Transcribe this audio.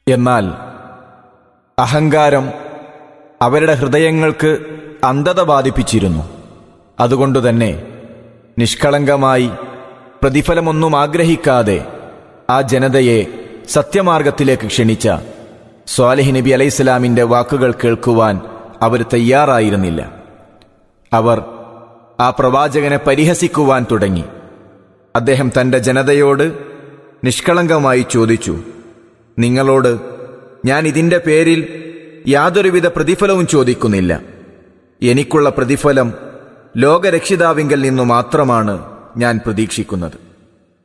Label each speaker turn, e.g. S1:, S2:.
S1: എന്നാൽ അഹങ്കാരം അവരുടെ ഹൃദയങ്ങൾക്ക് അന്ധത ബാധിപ്പിച്ചിരുന്നു അതുകൊണ്ടുതന്നെ നിഷ്കളങ്കമായി പ്രതിഫലമൊന്നും ആഗ്രഹിക്കാതെ ആ ജനതയെ സത്യമാർഗത്തിലേക്ക് ക്ഷണിച്ച സ്വാലിഹ് നബി അലൈഹിസ്സലാമിന്റെ വാക്കുകൾ കേൾക്കുവാൻ അവർ തയ്യാറായിരുന്നില്ല അവർ ആ പ്രവാചകനെ പരിഹസിക്കുവാൻ തുടങ്ങി അദ്ദേഹം തന്റെ ജനതയോട് നിഷ്കളങ്കമായി ചോദിച്ചു നിങ്ങളോട് ഞാൻ ഇതിന്റെ പേരിൽ യാതൊരുവിധ പ്രതിഫലവും ചോദിക്കുന്നില്ല എനിക്കുള്ള പ്രതിഫലം ലോകരക്ഷിതാവിങ്കൽ നിന്നു മാത്രമാണ് ഞാൻ പ്രതീക്ഷിക്കുന്നത്